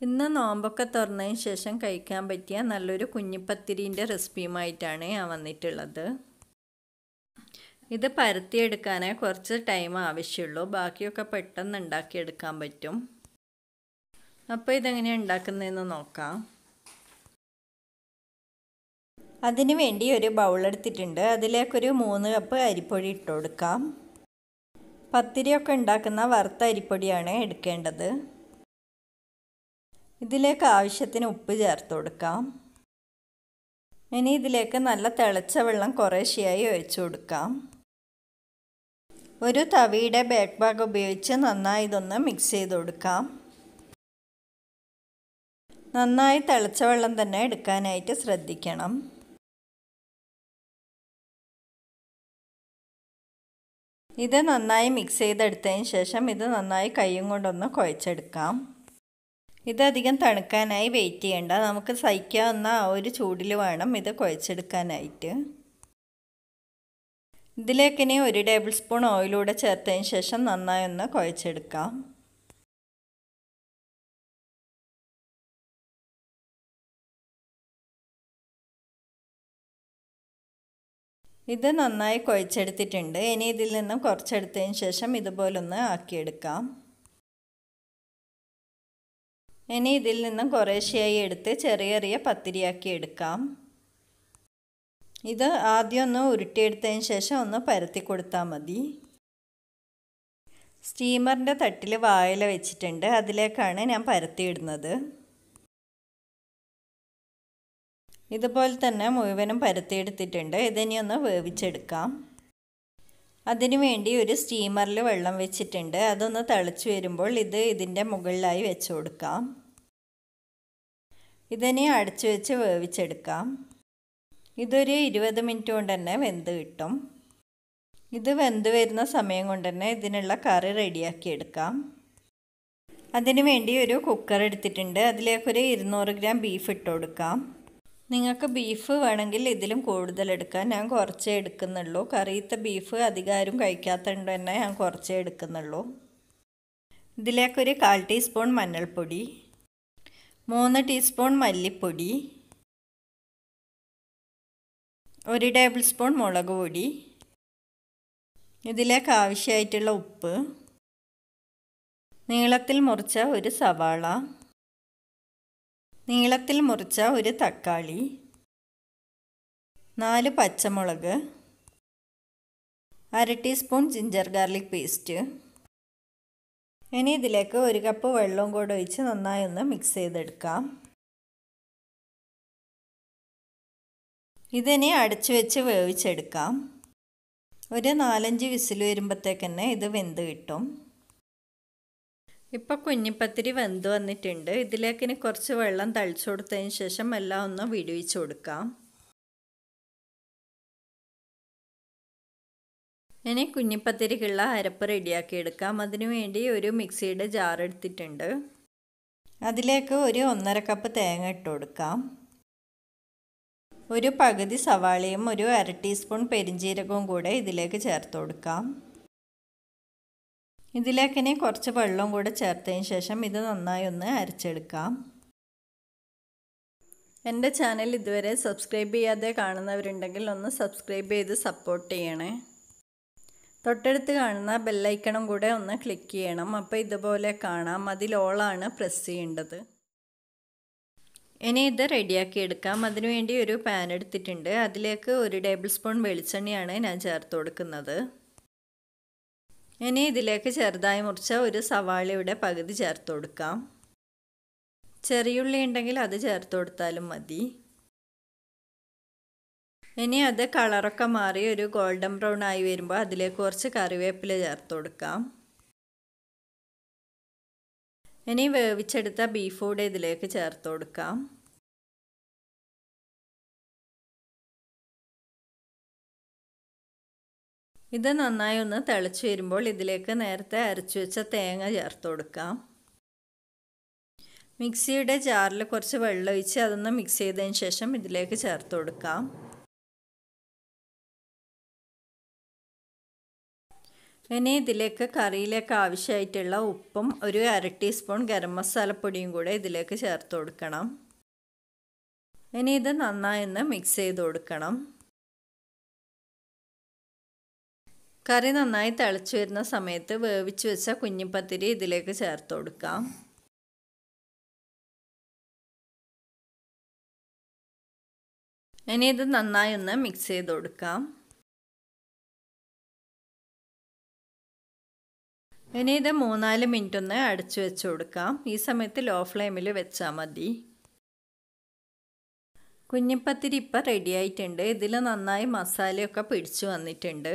ഇന്ന് നോമ്പൊക്കെ തുറന്നതിന് ശേഷം കഴിക്കാൻ പറ്റിയ നല്ലൊരു കുഞ്ഞിപ്പത്തിരീൻ്റെ റെസിപ്പിയുമായിട്ടാണ് ഞാൻ വന്നിട്ടുള്ളത് ഇത് പരത്തിയെടുക്കാനേ കുറച്ച് ടൈം ആവശ്യമുള്ളൂ ബാക്കിയൊക്കെ പെട്ടെന്ന് ഉണ്ടാക്കിയെടുക്കാൻ പറ്റും അപ്പോൾ ഇതെങ്ങനെയാണ് ഉണ്ടാക്കുന്നതെന്ന് നോക്കാം അതിന് വേണ്ടി ഒരു ബൗൾ എടുത്തിട്ടുണ്ട് അതിലേക്കൊരു മൂന്ന് കപ്പ് അരിപ്പൊടി ഇട്ട് കൊടുക്കാം പത്തിരിയൊക്കെ ഉണ്ടാക്കുന്ന വറുത്ത അരിപ്പൊടിയാണ് എടുക്കേണ്ടത് ഇതിലേക്ക് ആവശ്യത്തിന് ഉപ്പ് ചേർത്ത് കൊടുക്കാം ഇനി ഇതിലേക്ക് നല്ല തിളച്ച വെള്ളം കുറേശ്ശെയായി ഒഴിച്ചു കൊടുക്കാം ഒരു തവിയുടെ ബാക്ക് ഭാഗം ഉപയോഗിച്ച് നന്നായി ഇതൊന്ന് മിക്സ് ചെയ്ത് കൊടുക്കാം നന്നായി തിളച്ച വെള്ളം തന്നെ എടുക്കാനായിട്ട് ശ്രദ്ധിക്കണം ഇത് നന്നായി മിക്സ് ചെയ്തെടുത്തതിന് ശേഷം ഇത് നന്നായി കൈയും കൊണ്ടൊന്ന് കുഴച്ചെടുക്കാം ഇതധികം തണുക്കാനായി വെയിറ്റ് ചെയ്യേണ്ട നമുക്ക് സഹിക്കാവുന്ന ആ ഒരു ചൂടിൽ വേണം ഇത് കുഴച്ചെടുക്കാനായിട്ട് ഇതിലേക്ക് ഇനി ഒരു ടേബിൾ സ്പൂൺ ഓയിലൂടെ ചേർത്തതിന് ശേഷം നന്നായി ഒന്ന് കുഴച്ചെടുക്കാം ഇത് നന്നായി കുഴച്ചെടുത്തിട്ടുണ്ട് ഇനി ഇതിൽ നിന്നും കുറച്ചെടുത്തതിന് ശേഷം ഇതുപോലൊന്ന് ആക്കിയെടുക്കാം ഇനി ഇതിൽ നിന്നും കുറേശ്ശെയായി എടുത്ത് ചെറിയ ചെറിയ പത്തിരിയാക്കി എടുക്കാം ഇത് ആദ്യം ഒന്ന് ഉരുട്ടിയെടുത്തതിന് ശേഷം ഒന്ന് പരത്തി കൊടുത്താൽ മതി സ്റ്റീമറിൻ്റെ തട്ടിൽ വായല വെച്ചിട്ടുണ്ട് അതിലേക്കാണ് ഞാൻ പരത്തിയിടുന്നത് ഇതുപോലെ തന്നെ മുഴുവനും പരത്തിയെടുത്തിട്ടുണ്ട് ഇതിനി ഒന്ന് വേവിച്ചെടുക്കാം അതിനു വേണ്ടി ഒരു സ്റ്റീമറിൽ വെള്ളം വെച്ചിട്ടുണ്ട് അതൊന്ന് തിളച്ച് വരുമ്പോൾ ഇത് ഇതിൻ്റെ മുകളിലായി വെച്ച് കൊടുക്കാം ഇതിനെ അടച്ചു വെച്ച് വേവിച്ചെടുക്കാം ഇതൊരു ഇരുപത് മിനിറ്റ് കൊണ്ട് തന്നെ വെന്ത് കിട്ടും ഇത് വെന്ത് വരുന്ന സമയം കൊണ്ട് തന്നെ ഇതിനുള്ള കറി റെഡിയാക്കി എടുക്കാം അതിനു വേണ്ടി ഒരു കുക്കർ എടുത്തിട്ടുണ്ട് അതിലേക്കൊരു ഇരുന്നൂറ് ഗ്രാം ബീഫ് ഇട്ട് കൊടുക്കാം നിങ്ങൾക്ക് ബീഫ് വേണമെങ്കിൽ ഇതിലും കൂടുതൽ എടുക്കാം ഞാൻ കുറച്ചേ എടുക്കുന്നുള്ളൂ കറിയത്തെ ബീഫ് അധികാരം കഴിക്കാത്തതുകൊണ്ട് തന്നെ ഞാൻ കുറച്ചേ എടുക്കുന്നുള്ളൂ ഇതിലേക്കൊരു കാൽ ടീസ്പൂൺ മഞ്ഞൾപ്പൊടി മൂന്ന് ടീസ്പൂൺ മല്ലിപ്പൊടി ഒരു ടേബിൾ സ്പൂൺ മുളക് പൊടി ഇതിലേക്ക് ആവശ്യമായിട്ടുള്ള ഉപ്പ് നീളത്തിൽ മുറിച്ച ഒരു സവാള നീളത്തിൽ മുറിച്ച ഒരു തക്കാളി നാല് പച്ചമുളക് അര ടീസ്പൂൺ ജിഞ്ചർ ഗാർലിക് പേസ്റ്റ് ഇനി ഇതിലേക്ക് ഒരു കപ്പ് വെള്ളവും കൂടെ ഒഴിച്ച് നന്നായി ഒന്ന് മിക്സ് ചെയ്തെടുക്കാം ഇതിനെ അടച്ചു വെച്ച് വേവിച്ചെടുക്കാം ഒരു നാലഞ്ച് വിസിൽ വരുമ്പോഴത്തേക്ക് തന്നെ ഇത് വെന്ത് കിട്ടും ഇപ്പോൾ കുഞ്ഞിപ്പത്തിരി വെന്ത് വന്നിട്ടുണ്ട് ഇതിലേക്ക് ഇനി കുറച്ച് വെള്ളം തളിച്ചു കൊടുത്തതിന് ശേഷം എല്ലാം ഒന്ന് വിടുവിച്ച് കൊടുക്കാം ഇനി കുഞ്ഞിപ്പത്തിരിക്കുള്ള അരപ്പ് റെഡിയാക്കി എടുക്കാം അതിനു വേണ്ടി ഒരു മിക്സിയുടെ ജാർ എടുത്തിട്ടുണ്ട് അതിലേക്ക് ഒരു ഒന്നര കപ്പ് തേങ്ങ ഇട്ട് കൊടുക്കാം ഒരു പകുതി സവാളയും ഒരു അര ടീസ്പൂൺ പെരിഞ്ജീരകവും കൂടെ ഇതിലേക്ക് ചേർത്ത് കൊടുക്കാം ഇതിലേക്ക് ഇനി കുറച്ച് വെള്ളം കൂടെ ചേർത്തതിന് ശേഷം ഇത് നന്നായി ഒന്ന് അരച്ചെടുക്കാം എൻ്റെ ചാനൽ ഇതുവരെ സബ്സ്ക്രൈബ് ചെയ്യാതെ കാണുന്നവരുണ്ടെങ്കിൽ ഒന്ന് സബ്സ്ക്രൈബ് ചെയ്ത് സപ്പോർട്ട് ചെയ്യണേ തൊട്ടടുത്ത് കാണുന്ന ബെല്ലൈക്കണം കൂടെ ഒന്ന് ക്ലിക്ക് ചെയ്യണം അപ്പോൾ ഇതുപോലെ കാണാം അതിൽ ഓളാണ് പ്രസ് ചെയ്യേണ്ടത് ഇനി ഇത് റെഡിയാക്കി എടുക്കാം അതിനുവേണ്ടി ഒരു പാൻ എടുത്തിട്ടുണ്ട് അതിലേക്ക് ഒരു ടേബിൾ സ്പൂൺ വെളിച്ചെണ്ണയാണ് ഞാൻ ചേർത്ത് കൊടുക്കുന്നത് ഇനി ഇതിലേക്ക് ചെറുതായി മുറിച്ച ഒരു സവാളയുടെ പകുതി ചേർത്ത് കൊടുക്കാം ചെറിയുള്ളി ഉണ്ടെങ്കിൽ അത് ചേർത്ത് കൊടുത്താലും മതി ഇനി അത് കളറൊക്കെ മാറി ഒരു ഗോൾഡൻ ബ്രൗൺ ആയി വരുമ്പോൾ അതിലേക്ക് കുറച്ച് കറിവേപ്പില ചേർത്ത് കൊടുക്കാം ഇനി വേവിച്ചെടുത്ത ബീഫ് കൂടെ ഇതിലേക്ക് ചേർത്ത് കൊടുക്കാം ഇത് നന്നായി ഒന്ന് തിളച്ച് വരുമ്പോൾ ഇതിലേക്ക് നേരത്തെ അരച്ചു വെച്ച തേങ്ങ ചേർത്ത് കൊടുക്കാം മിക്സിയുടെ ജാറിൽ കുറച്ച് വെള്ളം ഒഴിച്ച് അതൊന്ന് മിക്സ് ചെയ്തതിന് ശേഷം ഇതിലേക്ക് ചേർത്ത് കൊടുക്കാം ഇനി ഇതിലേക്ക് കറിയിലേക്ക് ആവശ്യമായിട്ടുള്ള ഉപ്പും ഒരു അര ടീസ്പൂൺ ഗരം മസാലപ്പൊടിയും കൂടെ ഇതിലേക്ക് ചേർത്ത് കൊടുക്കണം ഇനി ഇത് നന്നായി ഒന്ന് മിക്സ് ചെയ്ത് കൊടുക്കണം കറി നന്നായി തിളച്ച് വരുന്ന സമയത്ത് വേവിച്ച് വെച്ച കുഞ്ഞിപ്പത്തിരി ഇതിലേക്ക് ചേർത്ത് കൊടുക്കാം ഇനി ഇത് നന്നായി ഒന്ന് മിക്സ് ചെയ്ത് കൊടുക്കാം ഇനി ഇത് മൂന്നാല് മിനിറ്റ് ഒന്ന് അടച്ചു വെച്ച് കൊടുക്കാം ഈ സമയത്ത് ലോ ഫ്ലെയിമിൽ വെച്ചാൽ മതി കുഞ്ഞിപ്പത്തിരി ഇപ്പം റെഡി ആയിട്ടുണ്ട് ഇതിൽ നന്നായി മസാലയൊക്കെ പിടിച്ചു വന്നിട്ടുണ്ട്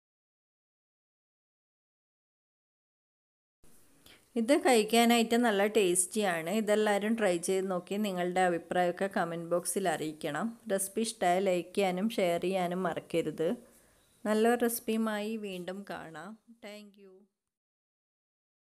ഇത് കഴിക്കാനായിട്ട് നല്ല ടേസ്റ്റിയാണ് ഇതെല്ലാവരും ട്രൈ ചെയ്ത് നോക്കി നിങ്ങളുടെ അഭിപ്രായമൊക്കെ കമൻറ്റ് ബോക്സിൽ അറിയിക്കണം റെസിപ്പി ഇഷ്ടമായ ലൈക്ക് ചെയ്യാനും ഷെയർ ചെയ്യാനും മറക്കരുത് നല്ലൊരു റെസിപ്പിയുമായി വീണ്ടും കാണാം താങ്ക്